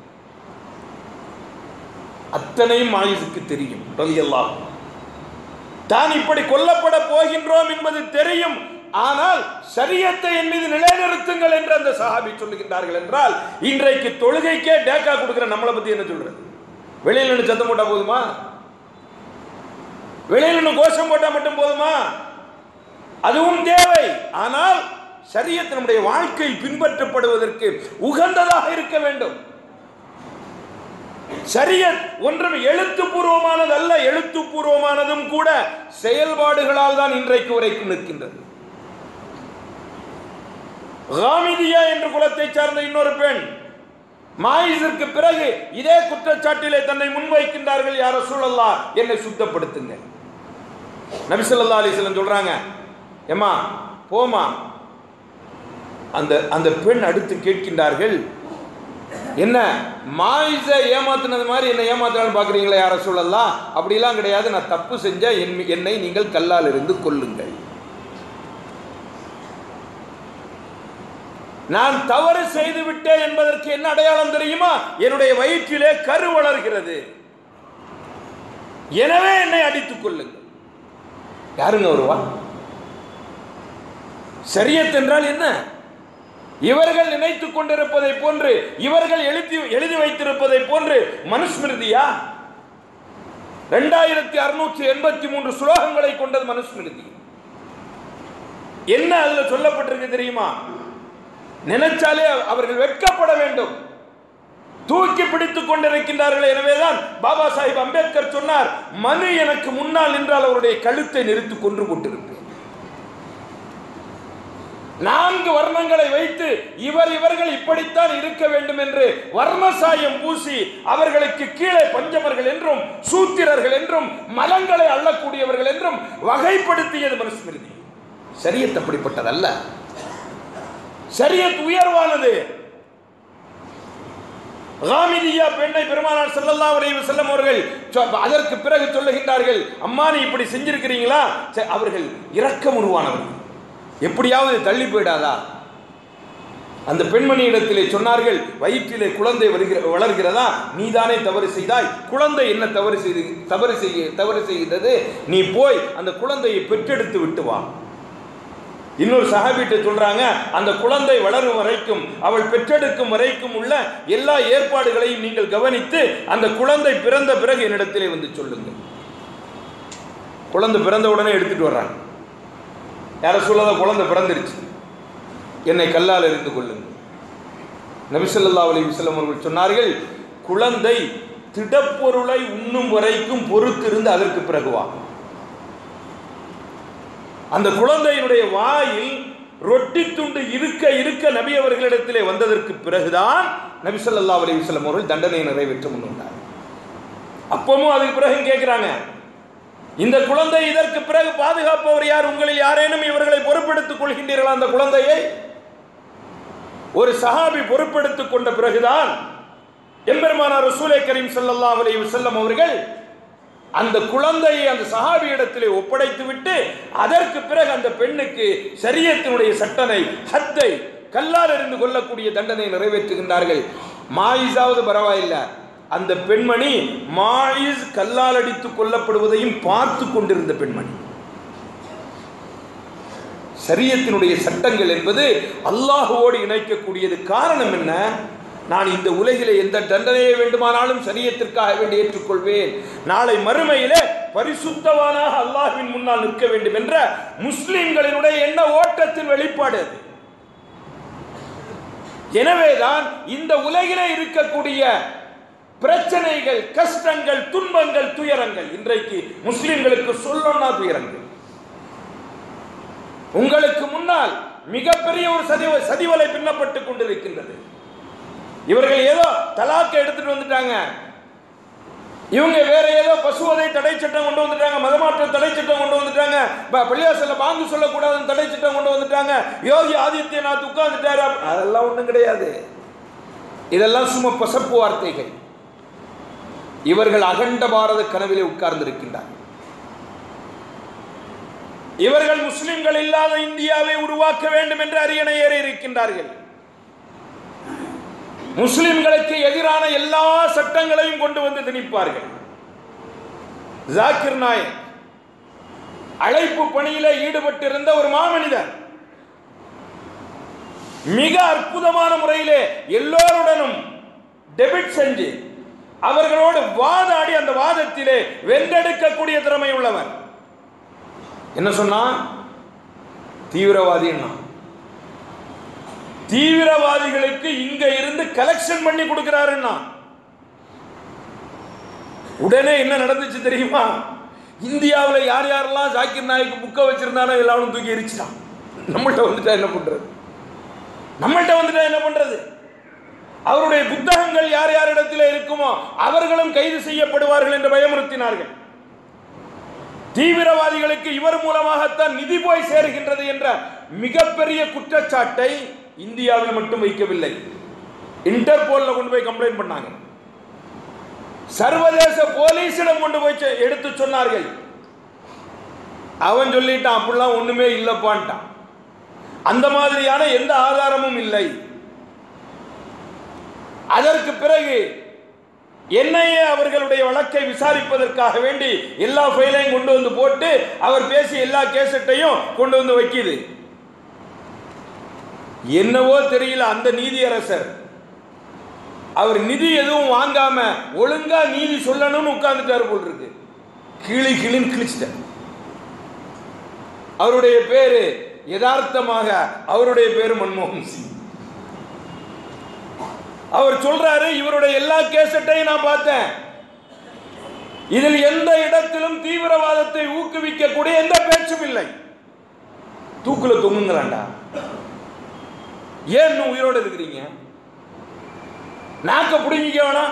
அத்தனையும் ஆயுசுக்கு தெரியும் ரலியல்லாஹு தான் இப்படி கொல்லப்பட போகின்றோம் என்பது தெரியும் ஆனால் சரியத்தை என் மீது நிலைநிறுத்துங்கள் என்று அந்த சஹாபி சொல்லுகின்றார்கள் என்றால் இன்றைக்கு தொழுகைக்கே டேக்கா கொடுக்கிற நம்மளை பத்தி என்ன சொல்றது வெளியில நின்று சத்தம் போட்டா போதுமா வெளியில நின்று கோஷம் போட்டா மட்டும் போதுமா அதுவும் தேவை ஆனால் சரியத் நம்முடைய வாழ்க்கையில் பின்பற்றப்படுவதற்கு உகந்ததாக இருக்க வேண்டும் சரியத் ஒன்றும் எழுத்துப்பூர்வமானது அல்ல எழுத்துப்பூர்வமானதும் கூட செயல்பாடுகளால் தான் இன்றைக்கு வரைக்கும் நிற்கின்றது காமிதியா என்ற குலத்தை சார்ந்த இன்னொரு பெண் மாயிஸிற்கு பிறகு இதே குற்றச்சாட்டிலே தன்னை முன்வைக்கின்றார்கள் யார சூழல்லா என்னை சுத்தப்படுத்துங்க நபிசல்லா அலிஸ்லம் சொல்றாங்க ஏம்மா போமா அந்த அந்த பெண் அடுத்து கேட்கின்றார்கள் என்ன மாயிச ஏமாத்துனது மாதிரி என்னை ஏமாத்துறான்னு பார்க்குறீங்களா யார சொல்லலாம் அப்படிலாம் கிடையாது நான் தப்பு செஞ்சா என் என்னை நீங்கள் கல்லால் இருந்து கொல்லுங்கள் நான் தவறு செய்து விட்டேன் என்பதற்கு என்ன அடையாளம் தெரியுமா என்னுடைய வயிற்றிலே கரு வளர்கிறது எனவே என்னை அடித்துக் கொள்ளுங்கள் யாருங்க வருவா சரியத் என்றால் என்ன இவர்கள் நினைத்துக் கொண்டிருப்பதை போன்று இவர்கள் எழுதி எழுதி வைத்திருப்பதை போன்று மனுஸ்மிருதியா ரெண்டாயிரத்தி அறுநூற்றி எண்பத்தி மூன்று ஸ்லோகங்களை கொண்டது மனுஸ்மிருதி என்ன அதுல சொல்லப்பட்டிருக்கு தெரியுமா நினைச்சாலே அவர்கள் வெட்கப்பட வேண்டும் தூக்கி பிடித்துக் கொண்டிருக்கின்றார்கள் எனவேதான் பாபா சாஹிப் அம்பேத்கர் சொன்னார் மனு எனக்கு முன்னால் நின்றால் அவருடைய கழுத்தை நிறுத்தி கொன்று போட்டிருப்பேன் நான்கு வர்ணங்களை வைத்து இவர் இவர்கள் இப்படித்தான் இருக்க வேண்டும் என்று வர்ணசாயம் பூசி அவர்களுக்கு கீழே பஞ்சமர்கள் என்றும் சூத்திரர்கள் என்றும் மலங்களை அள்ளக்கூடியவர்கள் என்றும் வகைப்படுத்தியது மனுஸ்மிருதி சரியத் அப்படிப்பட்டதல்ல சரியத் உயர்வானது காமிதியா பெண்ணை பெருமானார் ஸல்லல்லாஹு அலைஹி வஸல்லம் அவர்கள் சொ- அதற்கு பிறகு சொல்லுகின்றார்கள் அம்மா நீ இப்படி செஞ்சிருக்கிறீங்களா சரி, அவர்கள் இரக்கம் உருவானவர்கள் எப்படியாவது தள்ளி போயிடாதா அந்த பெண்மணி இடத்திலே சொன்னார்கள் வயிற்றிலே குழந்தை வருகிற வளர்கிறதா நீதானே தவறு செய்தாய் குழந்தை என்ன தவறு செய்து தவறு செய்ய தவறு செய்கிறது நீ போய் அந்த குழந்தையை பெற்றெடுத்து விட்டு வா இன்னொரு சஹாபிட்ட சொல்றாங்க அந்த குழந்தை வளரும் வரைக்கும் அவள் பெற்றெடுக்கும் வரைக்கும் உள்ள எல்லா ஏற்பாடுகளையும் நீங்கள் கவனித்து அந்த குழந்தை பிறந்த பிறகு என்னிடத்திலே வந்து சொல்லுங்கள் குழந்தை பிறந்த உடனே எடுத்துட்டு வர்றாங்க யார சொல்லாத குழந்தை பிறந்துருச்சு என்னை கல்லால் எறிந்து கொள்ளுங்கள் நபிசல்லா அலி வஸல்லம் அவர்கள் சொன்னார்கள் குழந்தை திடப்பொருளை உண்ணும் வரைக்கும் பொறுத்திருந்து அதற்கு பிறகு வா அந்த குழந்தையினுடைய வாயில் ரொட்டி துண்டு இருக்க இருக்க நபி அவர்களிடத்திலே வந்ததற்கு பிறகுதான் நபி ஸல்லல்லாஹு அலைஹி வஸல்லம் அவர்கள் தண்டனையை நிறைவேற்ற முன்வந்தார் அப்பவும் அதுக்கு பிறகு கேட்கிறாங்க இந்த குழந்தை இதற்கு பிறகு பாதுகாப்பவர் யார் உங்களில் யாரேனும் இவர்களை பொறுப்பெடுத்துக் கொள்கின்றீர்களா அந்த குழந்தையை ஒரு சஹாபி பொறுப்பெடுத்துக் கொண்ட பிறகுதான் எம்பெருமானார் ரசூலை கரீம் ஸல்லல்லாஹு அலைஹி வஸல்லம் அவர்கள் அந்த குழந்தையை அந்த சஹாபி இடத்திலே ஒப்படைத்து விட்டு அதற்கு பிறகு அந்த பெண்ணுக்கு சரியத்தினுடைய சட்டனை ஹத்தை கல்லால் எறிந்து கொள்ளக்கூடிய தண்டனை நிறைவேற்றுகின்றார்கள் மாயிஸாவது பரவாயில்லை அந்த பெண்மணி மாயிஸ் கல்லால் அடித்து கொல்லப்படுவதையும் பார்த்து கொண்டிருந்த பெண்மணி சரியத்தினுடைய சட்டங்கள் என்பது அல்லாஹுவோடு இணைக்கக்கூடியது காரணம் என்ன நான் இந்த உலகிலே எந்த தண்டனையை வேண்டுமானாலும் சரியத்திற்காக வேண்டி ஏற்றுக்கொள்வேன் நாளை மறுமையிலே பரிசுத்தவானாக அல்லாஹ்வின் முன்னால் நிற்க வேண்டும் என்ற முஸ்லிம்களினுடைய எண்ண ஓட்டத்தின் வெளிப்பாடு அது எனவேதான் இந்த உலகிலே இருக்கக்கூடிய பிரச்சனைகள் கஷ்டங்கள் துன்பங்கள் துயரங்கள் இன்றைக்கு முஸ்லிம்களுக்கு சொல்லணும்னா துயரங்கள் உங்களுக்கு முன்னால் மிகப்பெரிய ஒரு சதி சதிவலை பின்னப்பட்டுக் கொண்டிருக்கின்றது இவர்கள் ஏதோ தலாக்கை எடுத்துட்டு வந்துட்டாங்க இவங்க வேற ஏதோ பசுவதை தடை சட்டம் கொண்டு வந்துட்டாங்க மதமாற்ற தடை சட்டம் கொண்டு வந்துட்டாங்க ப- பள்ளிவாசல்ல பாங்கு சொல்லக்கூடாதுன்னு தடை சட்டம் கொண்டு வந்துட்டாங்க யோகி ஆதித்யநாத் உட்கார்ந்துட்டாரு அப்ப- அதெல்லாம் ஒண்ணும் கிடையாது இதெல்லாம் சும்மா பசப்பு வார்த்தைகள் இவர்கள் அகண்ட பாரத கனவிலே உட்கார்ந்திருக்கின்றார் இவர்கள் முஸ்லிம்கள் இல்லாத இந்தியாவை உருவாக்க வேண்டும் என்று அரியணை ஏறி இருக்கின்றார்கள் முஸ்லிம்களுக்கு எதிரான எல்லா சட்டங்களையும் கொண்டு வந்து திணிப்பார்கள் ஜாக்கிர் நாயக் அழைப்பு பணியில ஈடுபட்டிருந்த ஒரு மாமனிதர் மிக அற்புதமான முறையிலே எல்லோருடனும் டெபிட் செஞ்சு அவர்களோடு வாதாடி அந்த வாதத்திலே வென்றெடுக்கக்கூடிய திறமை உள்ளவர் என்ன சொன்னா தீவிரவாதி தீவிரவாதிகளுக்கு இங்க இருந்து கலெக்ஷன் பண்ணி கொடுக்கிறாருன்னா உடனே என்ன நடந்துச்சு தெரியுமா இந்தியாவில் யார் யாரெல்லாம் ஜாக்கிர் நாய்க்கு புக்கை வச்சிருந்தானோ எல்லாரும் தூக்கி எரிச்சிட்டான் நம்மள்ட்ட வந்துட்டா என்ன பண்றது நம்மள்ட்ட வந்துட்டா என்ன பண்றது அவருடைய புத்தகங்கள் யார் யாரிடத்தில் இருக்குமோ அவர்களும் கைது செய்யப்படுவார்கள் என்று பயமுறுத்தினார்கள் தீவிரவாதிகளுக்கு இவர் மூலமாகத்தான் நிதி போய் சேருகின்றது என்ற மிகப்பெரிய குற்றச்சாட்டை இந்தியாவில் மட்டும் வைக்கவில்லை இன்டர்போல்ல கொண்டு போய் கம்ப்ளைண்ட் பண்ணாங்க சர்வதேச போலீசிடம் கொண்டு போய் செ- எடுத்து சொன்னார்கள் அவன் சொல்லிட்டான் அப்படிலாம் ஒண்ணுமே இல்லப்பான்ட்டான் அந்த மாதிரியான எந்த ஆதாரமும் இல்லை அதற்கு பிறகு என்ஐஏ அவர்களுடைய வழக்கை விசாரிப்பதற்காக வேண்டி எல்லா ஃபைலையும் கொண்டு வந்து போட்டு அவர் பேசிய எல்லா கேசட்டையும் கொண்டு வந்து வைக்கிது என்னவோ தெரியல அந்த நீதியரசர் அவர் நிதி எதுவும் வாங்காம ஒழுங்கா நீதி சொல்லணும்னு உட்கார்ந்துட்டாரு போல் இருக்கு கிளி கிளின்னு கிழிச்சிட்டார் அவருடைய பேரு யதார்த்தமாக அவருடைய பேரு மன்மோகன் சிங் அவர் சொல்றாரு இவருடைய எல்லா கேசட்டையும் நான் பார்த்தேன் இதில் எந்த இடத்திலும் தீவிரவாதத்தை ஊக்குவிக்கக்கூடிய எந்த பேச்சும் இல்லை தூக்குல தொங்குங்களாண்டா ஏன் இன்னும் உயிரோடு இருக்கிறீங்க நாக்க பிடுங்கிக்க வேணாம்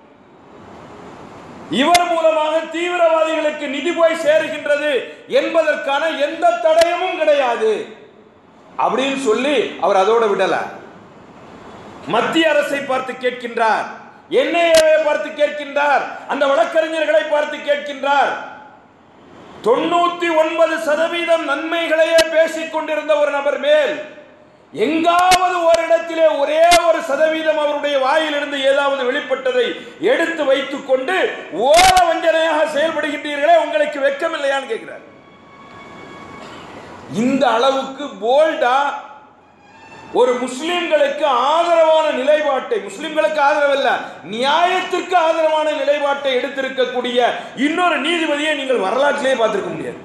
இவர் மூலமாக தீவிரவாதிகளுக்கு நிதி போய் சேருகின்றது என்பதற்கான எந்த தடயமும் கிடையாது அப்படின்னு சொல்லி அவர் அதோட விடல மத்திய அரசை பார்த்து கேட்கின்றார் என்ஐஏவை பார்த்து கேட்கின்றார் அந்த வழக்கறிஞர்களை பார்த்து கேட்கின்றார் தொண்ணூத்தி ஒன்பது சதவீதம் நன்மைகளையே பேசிக் கொண்டிருந்த ஒரு நபர் மேல் எங்காவது ஒரு இடத்திலே ஒரே ஒரு சதவீதம் அவருடைய வாயிலிருந்து ஏதாவது வெளிப்பட்டதை எடுத்து வைத்துக் கொண்டு ஓர வஞ்சனையாக செயல்படுகின்றீர்களே உங்களுக்கு வெட்கமில்லையான்னு கேட்கிறார் இந்த அளவுக்கு போல்டா ஒரு முஸ்லிம்களுக்கு ஆதரவான நிலைப்பாட்டை முஸ்லிம்களுக்கு ஆதரவல்ல நியாயத்திற்கு ஆதரவான நிலைப்பாட்டை எடுத்திருக்கக்கூடிய இன்னொரு நீதிபதியை நீங்கள் வரலாற்றிலே பார்த்திருக்க முடியாது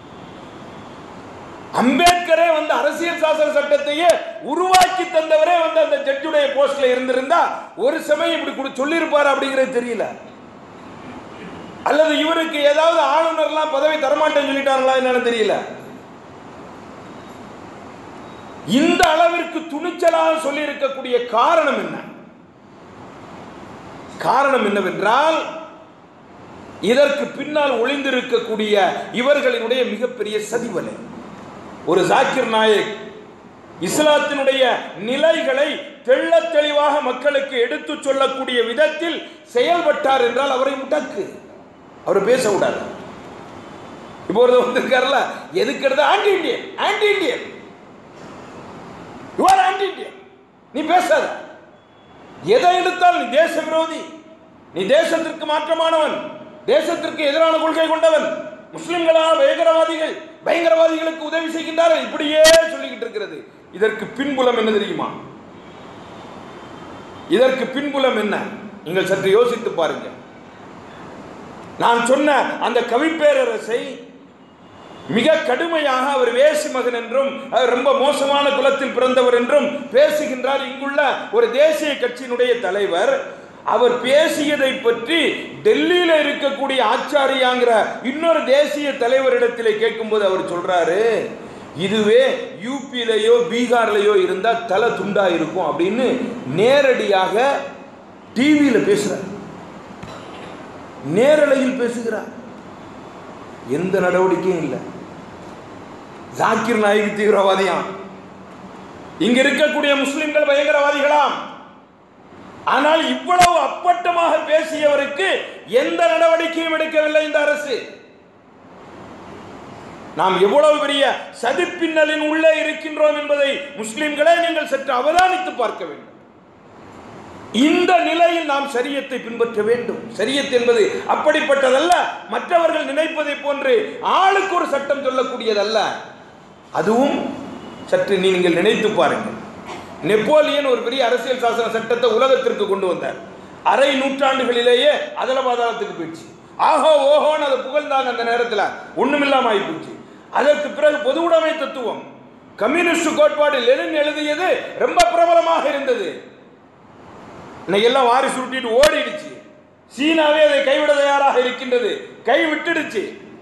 அம்பேத்கரே வந்து அரசியல் சாசன சட்டத்தையே உருவாக்கி தந்தவரே வந்து அந்த ஜட்ஜுடைய போஸ்ட்ல இருந்திருந்தா ஒரு சமயம் இப்படி கூட சொல்லியிருப்பார் அப்படிங்கிறது தெரியல அல்லது இவருக்கு ஏதாவது ஆளுநர்லாம் பதவி தரமாட்டேன்னு சொல்லிட்டாங்களா என்னன்னு தெரியல இந்த அளவிற்கு துணிச்சலாக சொல்லி இருக்கக்கூடிய காரணம் என்ன காரணம் என்னவென்றால் இதற்கு பின்னால் ஒளிந்திருக்கக்கூடிய இவர்களினுடைய மிகப்பெரிய சதிவலை ஒரு ஜாக்கிர் நாயக் இஸ்லாத்தினுடைய நிலைகளை தெள்ளத் தெளிவாக மக்களுக்கு எடுத்துச் சொல்லக்கூடிய விதத்தில் செயல்பட்டார் என்றால் அவரை முடக்கு அவர் பேச விடாது இப்போ ஒரு வந்திருக்காருல எதுக்கு எடுத்த anti Indian anti Indian you are anti Indian நீ பேசாத எதை எடுத்தால் நீ தேச விரோதி நீ தேசத்திற்கு மாற்றமானவன் தேசத்திற்கு எதிரான கொள்கை கொண்டவன் முஸ்லிம்களா பயங்கரவாதிகள் பயங்கரவாதிகளுக்கு உதவி செய்கின்றார்கள் இப்படியே சொல்லிக்கிட்டு இருக்கிறது இதற்கு பின்புலம் என்ன தெரியுமா இதற்கு பின்புலம் என்ன நீங்கள் சற்று யோசித்து பாருங்க நான் சொன்ன அந்த கவிப்பேரரசை மிக கடுமையாக அவர் வேசி மகன் என்றும் அவர் ரொம்ப மோசமான குலத்தில் பிறந்தவர் என்றும் பேசுகின்றார் இங்குள்ள ஒரு தேசிய கட்சியினுடைய தலைவர் அவர் பேசியதை பற்றி டெல்லியில இருக்கக்கூடிய ஆச்சாரியாங்கிற இன்னொரு தேசிய தலைவரிடத்திலே கேட்கும்போது அவர் சொல்றாரு இதுவே யூபியிலேயோ பீகார்லேயோ இருந்தால் தலை துண்டா இருக்கும் அப்படின்னு நேரடியாக டிவியில் பேசுறார் நேரலையில் பேசுகிறார் எந்த நடவடிக்கையும் இல்லை ஜாக்கிர் நாயக் தீவிரவாதியாம் இங்க இருக்கக்கூடிய முஸ்லிம்கள் பயங்கரவாதிகளாம் ஆனால் இவ்வளவு அப்பட்டமாக பேசியவருக்கு எந்த நடவடிக்கையும் எடுக்கவில்லை இந்த அரசு நாம் எவ்வளவு பெரிய சதிப்பின்னலின் உள்ளே இருக்கின்றோம் என்பதை முஸ்லிம்களே நீங்கள் சற்று அவதானித்து பார்க்க வேண்டும் இந்த நிலையில் நாம் சரியத்தை பின்பற்ற வேண்டும் சரியத் என்பது அப்படிப்பட்டதல்ல மற்றவர்கள் நினைப்பதை போன்று ஆளுக்கு ஒரு சட்டம் சொல்லக்கூடியதல்ல அதுவும் சற்று நீங்கள் நினைத்து பாருங்கள் நெப்போலியன் ஒரு பெரிய அரசியல் சாசன சட்டத்தை உலகத்திற்கு கொண்டு வந்தார் அரை நூற்றாண்டுகளிலேயே அதல பாதாளத்துக்கு போயிடுச்சு ஆஹோ ஓஹோன்னு அதை புகழ்ந்தாங்க அந்த நேரத்தில் ஒண்ணுமில்லாம ஆகி போச்சு அதற்கு பிறகு பொது உடைமை தத்துவம் கம்யூனிஸ்ட் கோட்பாடு லெனின் எழுதியது ரொம்ப பிரபலமாக இருந்தது இன்னைக்கு எல்லாம் வாரி சுருட்டிட்டு ஓடிடுச்சு சீனாவே அதை கைவிட தயாராக இருக்கின்றது கை விட்டுடுச்சு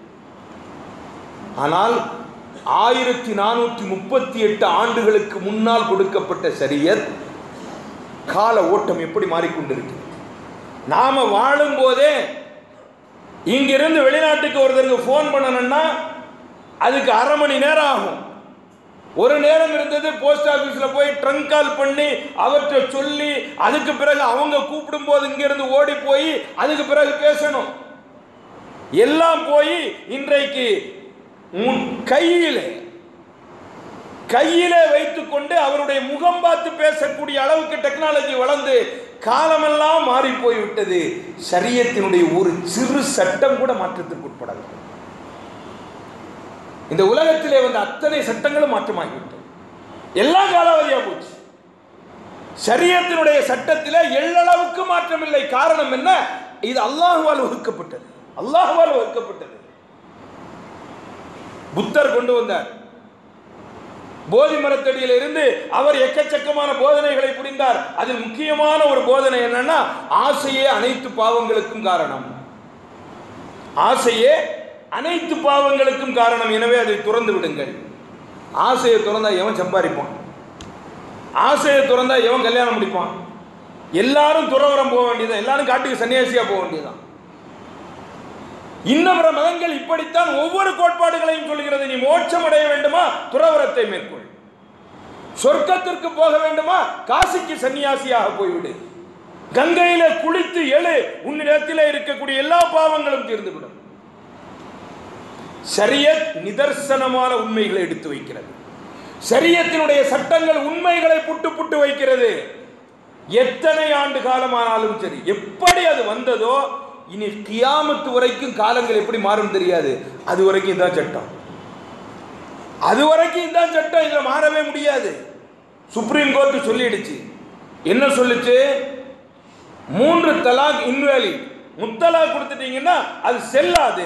ஆனால் ஆயிரத்தி நானூற்றி முப்பத்தி எட்டு ஆண்டுகளுக்கு முன்னால் கொடுக்கப்பட்ட சரியத் கால ஓட்டம் எப்படி மாறிக்கொண்டிருக்கு நாம வாழும் போதே இங்கிருந்து வெளிநாட்டுக்கு ஒருத்தருக்கு ஃபோன் பண்ணணும்னா அதுக்கு அரை மணி நேரம் ஆகும் ஒரு நேரம் இருந்தது போஸ்ட் ஆபீஸ்ல போய் ட்ரங்க் கால் பண்ணி அவற்றை சொல்லி அதுக்கு பிறகு அவங்க கூப்பிடும் போது இங்கிருந்து ஓடி போய் அதுக்கு பிறகு பேசணும் எல்லாம் போய் இன்றைக்கு உன் கையிலே கையிலே வைத்துக்கொண்டு அவருடைய முகம் பார்த்து பேசக்கூடிய அளவுக்கு டெக்னாலஜி வளர்ந்து காலமெல்லாம் மாறி போய்விட்டது சரியத்தினுடைய ஒரு சிறு சட்டம் கூட மாற்றத்திற்கு உட்படவில்லை இந்த உலகத்திலே வந்த அத்தனை சட்டங்களும் மாற்றமாகிவிட்டது எல்லாம் காலாவதியா போச்சு சரியத்தினுடைய சட்டத்திலே எள்ளளவுக்கு மாற்றமில்லை காரணம் என்ன இது அல்லாஹுவால் வகுக்கப்பட்டது அல்லாஹுவால் வகுக்கப்பட்டது புத்தர் கொண்டு வந்தார் போதி மரத்தடியில் இருந்து அவர் எக்கச்சக்கமான போதனைகளை புரிந்தார் அதில் முக்கியமான ஒரு போதனை என்னன்னா ஆசையே அனைத்து பாவங்களுக்கும் காரணம் ஆசையே அனைத்து பாவங்களுக்கும் காரணம் எனவே அதை துறந்து விடுங்கள் ஆசையை துறந்தா எவன் சம்பாதிப்பான் ஆசையை துறந்தா எவன் கல்யாணம் முடிப்பான் எல்லாரும் துறவரம் போக வேண்டியதான் எல்லாரும் காட்டுக்கு சன்னியாசியா போக வேண்டியதான் இன்ன பிற மதங்கள் இப்படித்தான் ஒவ்வொரு கோட்பாடுகளையும் சொல்கிறது நீ மோட்சம் அடைய வேண்டுமா துறவரத்தை மேற்கொள் சொர்க்கத்திற்கு போக வேண்டுமா காசிக்கு சன்னியாசியாக போய்விடு கங்கையில குளித்து எழு உன்னிடத்திலே இருக்கக்கூடிய எல்லா பாவங்களும் தீர்ந்துவிடும் சரியத் நிதர்சனமான உண்மைகளை எடுத்து வைக்கிறது சரியத்தினுடைய சட்டங்கள் உண்மைகளை புட்டு புட்டு வைக்கிறது எத்தனை ஆண்டு காலமானாலும் சரி எப்படி அது வந்ததோ இனி கியாமத்து வரைக்கும் காலங்கள் எப்படி மாறும் தெரியாது அது வரைக்கும் இதான் சட்டம் அது வரைக்கும் இதான் சட்டம் இதுல மாறவே முடியாது சுப்ரீம் கோர்ட் சொல்லிடுச்சு என்ன சொல்லுச்சு மூன்று தலாக் இன்வேலி முத்தலாக் கொடுத்துட்டீங்கன்னா அது செல்லாது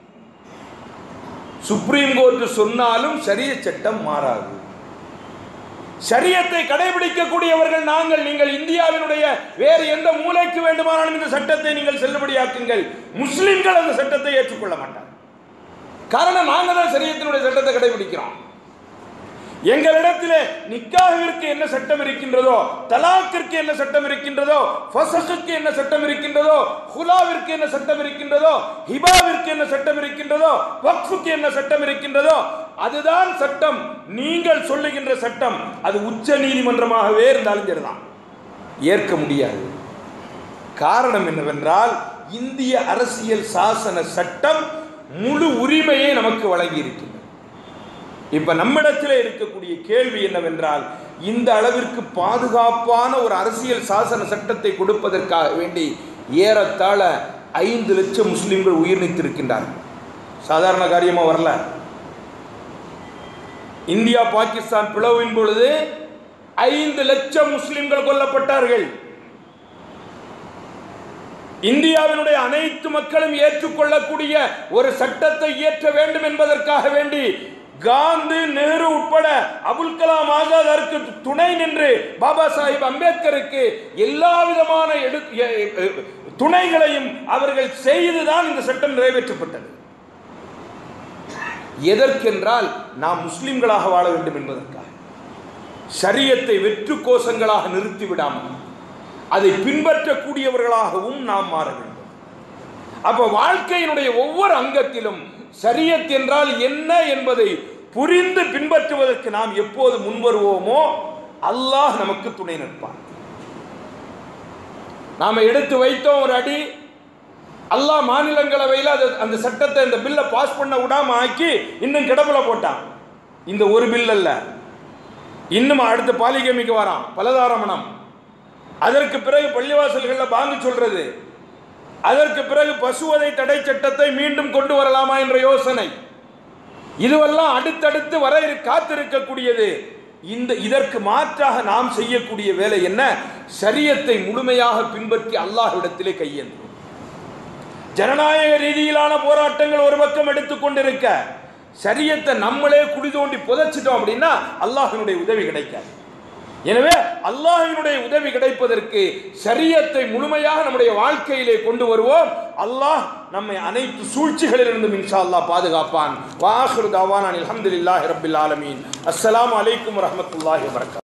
சுப்ரீம் கோர்ட் சொன்னாலும் சரிய சட்டம் மாறாது சரியத்தை கடைபிடிக்கக்கூடியவர்கள் நாங்கள் நீங்கள் இந்தியாவினுடைய வேறு எந்த மூலைக்கு வேண்டுமானாலும் இந்த சட்டத்தை நீங்கள் செல்லுபடியாக்குங்கள் முஸ்லிம்கள் அந்த சட்டத்தை ஏற்றுக்கொள்ள மாட்டார் காரணம் நாங்கள் தான் சரியத்தினுடைய சட்டத்தை கடைபிடிக்கிறோம் எங்களிடத்திலே நிக்காகிற்கு என்ன சட்டம் இருக்கின்றதோ தலாக்கிற்கு என்ன சட்டம் இருக்கின்றதோ ஃபசஸுக்கு என்ன சட்டம் இருக்கின்றதோ ஹுலாவிற்கு என்ன சட்டம் இருக்கின்றதோ ஹிபாவிற்கு என்ன சட்டம் இருக்கின்றதோ வக்ஃபுக்கு என்ன சட்டம் இருக்கின்றதோ அதுதான் சட்டம் நீங்கள் சொல்லுகின்ற சட்டம் அது உச்ச நீதிமன்றமாகவே இருந்தாலும் சரிதான் ஏற்க முடியாது காரணம் என்னவென்றால் இந்திய அரசியல் சாசன சட்டம் முழு உரிமையை நமக்கு வழங்கி இருக்கின்றது இப்ப நம்மிடத்தில் இருக்கக்கூடிய கேள்வி என்னவென்றால் இந்த அளவிற்கு பாதுகாப்பான ஒரு அரசியல் சாசன சட்டத்தை கொடுப்பதற்காக வேண்டி ஏறத்தாழ ஐந்து லட்சம் முஸ்லிம்கள் உயிர் நீத்திருக்கின்றார்கள் சாதாரண காரியமா வரல இந்தியா பாகிஸ்தான் பிளவின் பொழுது ஐந்து லட்சம் முஸ்லிம்கள் கொல்லப்பட்டார்கள் இந்தியாவினுடைய அனைத்து மக்களும் ஏற்றுக்கொள்ளக்கூடிய ஒரு சட்டத்தை இயற்ற வேண்டும் என்பதற்காக வேண்டி காந்தி நேரு உட்பட அபுல் கலாம் ஆசாத் அதற்கு துணை நின்று பாபா சாஹிப் அம்பேத்கருக்கு எல்லா விதமான எடு எ- எ- துணைகளையும் அவர்கள் செய்துதான் இந்த சட்டம் நிறைவேற்றப்பட்டது எதற்கென்றால் நாம் முஸ்லிம்களாக வாழ வேண்டும் என்பதற்காக ஷரியத்தை வெற்று கோஷங்களாக நிறுத்தி விடாமல் அதை பின்பற்றக்கூடியவர்களாகவும் நாம் மாற வேண்டும் அப்ப வாழ்க்கையினுடைய ஒவ்வொரு அங்கத்திலும் ஷரியத் என்றால் என்ன என்பதை புரிந்து பின்பற்றுவதற்கு நாம் எப்போது முன்வருவோமோ அல்லாஹ் நமக்கு துணை நிற்பான் நாம எடுத்து வைத்தோம் ஒரு அடி அல்லாஹ் மாநிலங்களவையில் அது அந்த சட்டத்தை இந்த பில்லை பாஸ் பண்ண விடாம ஆக்கி இன்னும் கிடப்புல போட்டான் இந்த ஒரு பில் அல்ல இன்னும் அடுத்த பாலிகமிக்கு வரான் பலதாரமணம் அதற்கு பிறகு பள்ளிவாசல்களில் பாங்கு சொல்றது அதற்கு பிறகு பசுவதை தடை சட்டத்தை மீண்டும் கொண்டு வரலாமா என்ற யோசனை இதுவெல்லாம் அடுத்தடுத்து வர இரு- காத்திருக்கக்கூடியது இந்த இதற்கு மாற்றாக நாம் செய்யக்கூடிய வேலை என்ன ஷரியத்தை முழுமையாக பின்பற்றி அல்லாஹ்விடத்திலே கையேந்தும் ஜனநாயக ரீதியிலான போராட்டங்கள் ஒரு பக்கம் எடுத்துக்கொண்டிருக்க ஷரியத்தை நம்மளே குழி தோண்டி புதைச்சிட்டோம் அப்படின்னா அல்லாஹினுடைய உதவி கிடைக்காது எனவே அல்லாஹினுடைய உதவி கிடைப்பதற்கு ஷரியத்தை முழுமையாக நம்முடைய வாழ்க்கையிலே கொண்டு வருவோம் அல்லாஹ் நம்மை அனைத்து சூழ்ச்சிகளிலிருந்தும் இன்ஷா அல்லாஹ் பாதுகாப்பான் வாஹிரு தாவான் அல்ஹம்துலில்லாஹி ரப்பில் ஆலமீன் அஸ்ஸலாமு அலைக்கும் வரஹ்மத்துல்லாஹி வபரகாத்துஹு